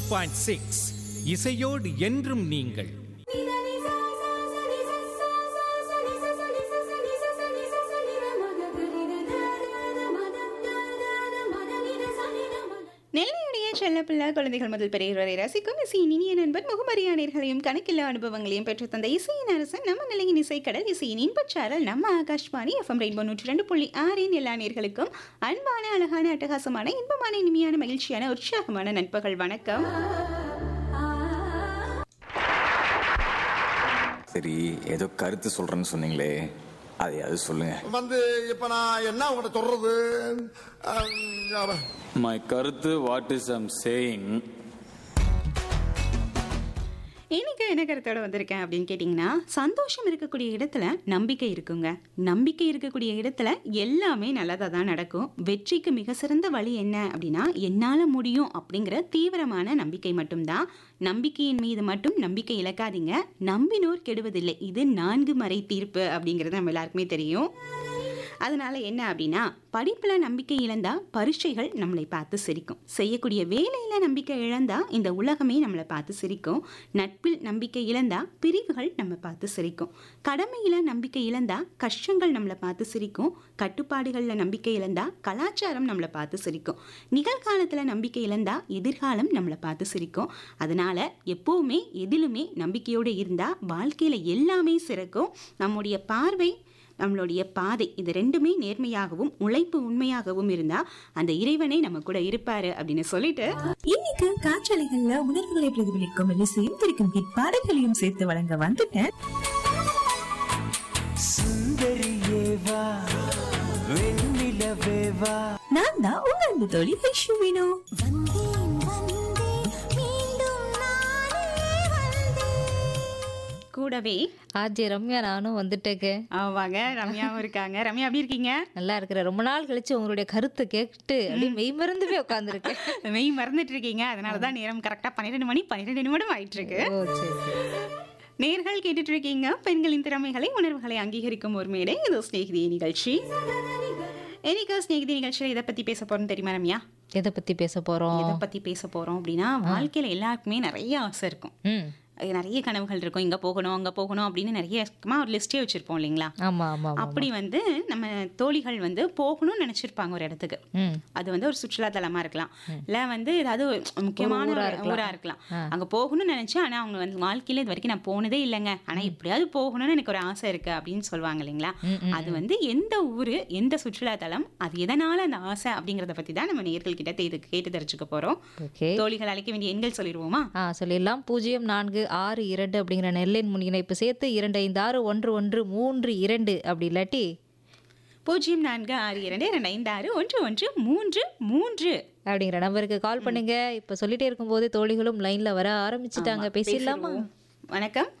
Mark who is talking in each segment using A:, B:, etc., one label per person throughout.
A: Point six இசையோடு என்றும் நீங்கள்
B: நெல்லையுடைய செல்லப்பிள்ளை குழந்தைகள் முதல் பெரியவர் வரை ரசிக்கும் இசையின் இனிய நண்பர் முகமரியாதைகளையும் கணக்கில்லா அனுபவங்களையும் பெற்றுத் தந்த இசையின் அரசன் நம்ம நிலையின் இசைக்கடல் இசையின் இன்பச்சாரல் நம்ம ஆகாஷ்வாணி எஃப்எம் ரெயின்போ நூற்றி ரெண்டு புள்ளி ஆறின் எல்லா நேர்களுக்கும் அன்பான அழகான அட்டகாசமான இன்பமான இனிமையான மகிழ்ச்சியான உற்சாகமான நண்பர்கள் வணக்கம்
C: சரி ஏதோ கருத்து சொல்றேன்னு சொன்னீங்களே அதையாவது சொல்லுங்க
D: வந்து இப்ப நான் என்ன உங்கள்ட்ட சொல்றது அஹ்,
E: மை கருத்து வாட் இஸ் ஐம் சேயிங்
B: இன்னைக்கு என்ன கருத்தோட வந்திருக்கேன் அப்படின்னு கேட்டிங்கன்னா சந்தோஷம் இருக்கக்கூடிய இடத்துல நம்பிக்கை இருக்குங்க நம்பிக்கை இருக்கக்கூடிய இடத்துல எல்லாமே நல்லதாக தான் நடக்கும் வெற்றிக்கு மிக சிறந்த வழி என்ன அப்படின்னா என்னால் முடியும் அப்படிங்கிற தீவிரமான நம்பிக்கை மட்டும்தான் நம்பிக்கையின் மீது மட்டும் நம்பிக்கை இழக்காதீங்க நம்பினோர் கெடுவதில்லை இது நான்கு மறை தீர்ப்பு அப்படிங்கிறது நம்ம எல்லாருக்குமே தெரியும் அதனால என்ன அப்படின்னா படிப்புல நம்பிக்கை இழந்தா பரீட்சைகள் நம்மளை பார்த்து சிரிக்கும் செய்யக்கூடிய வேலையில நம்பிக்கை இழந்தா இந்த உலகமே நம்மளை பார்த்து சிரிக்கும் நட்பில் நம்பிக்கை இழந்தா பிரிவுகள் நம்ம பார்த்து சிரிக்கும் கடமையில நம்பிக்கை இழந்தா கஷ்டங்கள் நம்மளை பார்த்து சிரிக்கும் கட்டுப்பாடுகள்ல நம்பிக்கை இழந்தா கலாச்சாரம் நம்மளை பார்த்து சிரிக்கும் நிகழ்காலத்துல நம்பிக்கை இழந்தா எதிர்காலம் நம்மளை பார்த்து சிரிக்கும் அதனால எப்பவுமே எதிலுமே நம்பிக்கையோடு இருந்தா வாழ்க்கையில எல்லாமே சிறக்கும் நம்முடைய பார்வை நம்மளுடைய பாதை இது ரெண்டுமே நேர்மையாகவும் உழைப்பு உண்மையாகவும் இருந்தா அந்த இறைவனே நம்ம கூட இருப்பாரு அப்படின்னு சொல்லிட்டு
F: இன்னைக்கு காற்றலைகள்ல உணர்வுகளை பிரதிபலிக்கும் இசையும் திரிக்கும் ஹிட் பாடல்களையும் சேர்த்து வழங்க வந்துட்டேன் நான் தான் உங்க அன்பு தோழி ஐஷு வேணு
B: கூடவே
G: ஆஜி ரம்யா நானும் வந்துட்டேங்க
B: ஆவாங்க ரம்யாவும் இருக்காங்க ரம்யா எப்படி இருக்கீங்க
G: நல்லா இருக்கிற ரொம்ப நாள் கழிச்சு உங்களுடைய கருத்தை கேட்டு அப்படியே மெய் மறந்து போய் உட்காந்துருக்கேன்
B: மெய் மறந்துட்டு இருக்கீங்க அதனாலதான் நேரம் கரெக்டா பன்னிரெண்டு மணி பன்னிரெண்டு நிமிடம் ஆயிட்டு இருக்கு
G: ஓ சரி சரி
B: நேர்கள் கேட்டுட்டு இருக்கீங்க பெண்களின் திறமைகளை உணர்வுகளை அங்கீகரிக்கும் ஒரு மேடை இது ஸ்நேகிதி நிகழ்ச்சி இன்னைக்கு ஸ்நேகிதி நிகழ்ச்சியில் இதை பத்தி பேச போறோம் தெரியுமா ரம்யா
G: எதை பத்தி பேச போறோம்
B: எதை பத்தி பேச போறோம் அப்படின்னா வாழ்க்கையில எல்லாருக்குமே நிறைய ஆசை இருக்கும்
G: ம்
B: அது நிறைய கனவுகள் இருக்கும் இங்க போகணும் அங்க போகணும் அப்படின்னு நிறைய சும்மா ஒரு லிஸ்டே வச்சிருப்போம் இல்லைங்களா
G: ஆமா ஆமா ஆமா
B: அப்படி வந்து நம்ம தோழிகள் வந்து போகணும்னு நினைச்சிருப்பாங்க ஒரு இடத்துக்கு
G: ம்
B: அது வந்து ஒரு சுற்றுலா தலமா இருக்கலாம் இல்ல வந்து ஏதாவது ஒரு முக்கியமான
G: ஊரா
B: ஒரு
G: இருக்கலாம்.
B: ஊரா இருக்கலாம் அங்க போகணும்னு நினைச்சேன் ஆனா அவங்க வந்து வாழ்க்கையில இது வரைக்கும் நான் போனதே இல்லைங்க ஆனா எப்படியாவது போகணும்னு எனக்கு ஒரு ஆசை இருக்கு அப்படின்னு சொல்லுவாங்க இல்லைங்களா அது வந்து எந்த ஊரு எந்த சுற்றுலா தலம் அது எதனால அந்த ஆசை அப்படிங்கறத பத்தி தான் நம்ம நேர்கள் கிட்ட இது கேட்டு தெரிஞ்சுக்க போறோம்
G: ஓகே
B: தோழிகள் அழைக்க வேண்டிய எண்கள் சொல்லிடுவோமா
G: ஆ சொல்லிடலாம் பூஜ்ஜியம் நான்கு ஆறு இரண்டு அப்படிங்கிற நெல்லின் முன்னிணைப்பு சேர்த்து இரண்டு ஐந்து ஆறு ஒன்று ஒன்று மூன்று இரண்டு அப்படி இல்லாட்டி
B: பூஜ்ஜியம் நான்கு ஆறு இரண்டு இரண்டு ஐந்து ஆறு ஒன்று ஒன்று மூன்று மூன்று
G: அப்படிங்கிற நம்பருக்கு கால் பண்ணுங்க இப்ப சொல்லிட்டே இருக்கும்போது தோழிகளும் லைன்ல வர ஆரம்பிச்சிட்டாங்க
B: ஆமா,
G: பேசிடலாமா
B: பேசிடுவோம். வணக்கம்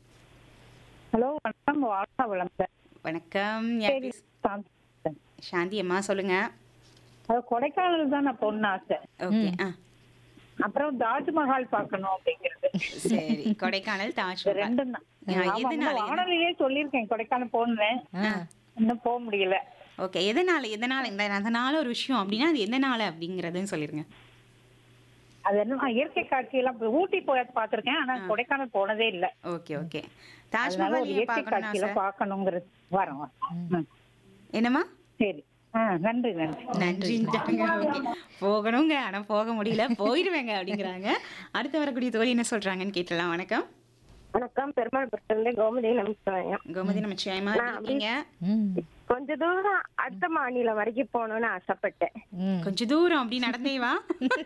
H: ஹலோ வணக்கம் வாழ்க்கை வளர்ந்த
B: வணக்கம் யார் பேச- சாந்தி அம்மா சொல்லுங்க
H: அது கொடைக்கானல் தான் நான் பொண்ணு ஆசை
B: ஓகே ஆ
H: அப்புறம் தாஜ்மஹால் பார்க்கணும் அப்படிங்கிறது
B: சரி கொடைக்கானல்
H: இது
B: தாஜ்மஹால்
H: ரெண்டும் தான்
B: ஆ,
H: ஆமா,
B: எதனால
H: முன்ன வானொலியிலே சொல்லியிருக்கேன் கொடைக்கானல் போனேன் இன்னும் போக முடியல
B: ஓகே எதனால எதனால இந்த அதனால ஒரு விஷயம் அப்படின்னா அது எதனால அப்படிங்கறதுன்னு சொல்லிருங்க
H: அது என்ன இயற்கை காட்சி எல்லாம் இப்ப ஊட்டி போய் பார்த்திருக்கேன் ஆனா கொடைக்கானல் போனதே இல்ல
B: ஓகே ஓகே
H: அதனால
B: தாஜ்மஹால்
H: ஒரு
B: ஏன்
H: இயற்கை
B: பார்க்கணும்னு
H: காட்சியில
B: ஆசை?
H: பார்க்கணுங்கிறது வரோம் வரோம். ம்.
B: என்னம்மா
H: சரி ஆ நன்றி நன்றி
B: நன்றிட்டாங்க ஓகே போகணுங்க ஆனா போக முடியல போயிடுவேங்க அப்படிங்கிறாங்க அடுத்து வரக்கூடிய தோழி என்ன சொல்றாங்கன்னு கேட்டலாம் வணக்கம்
I: வணக்கம் பெருமாள் புரத்துல கோமதி நமஸ்காரம்
B: கோமதி நமச்சிவாயமா எப்படி இருக்கீங்க
G: ம்
I: கொஞ்ச தூரம் அடுத்த மாநிலம் வரைக்கும் போகணும்னு ஆசைப்பட்டேன்
G: ம்
B: கொஞ்ச தூரம் அப்படி நடந்தே வா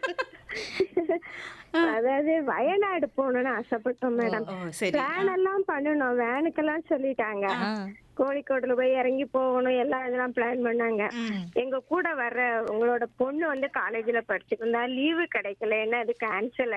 I: அதாவது வயநாடு போகணும்னு ஆசைப்பட்டோம் மேடம்
B: ஓ சரி
I: வேன் எல்லாம் பண்ணணும் வேனுக்கெல்லாம் சொல்லிட்டாங்க
G: ஆ
I: கோழிக்கோடுல போய் இறங்கி போகணும் எல்லாம் இதெல்லாம் பிளான் பண்ணாங்க எங்க கூட வர்ற உங்களோட பொண்ணு வந்து காலேஜ்ல படிச்சுட்டு இருந்தா லீவு கிடைக்கல என்ன அது கேன்சல்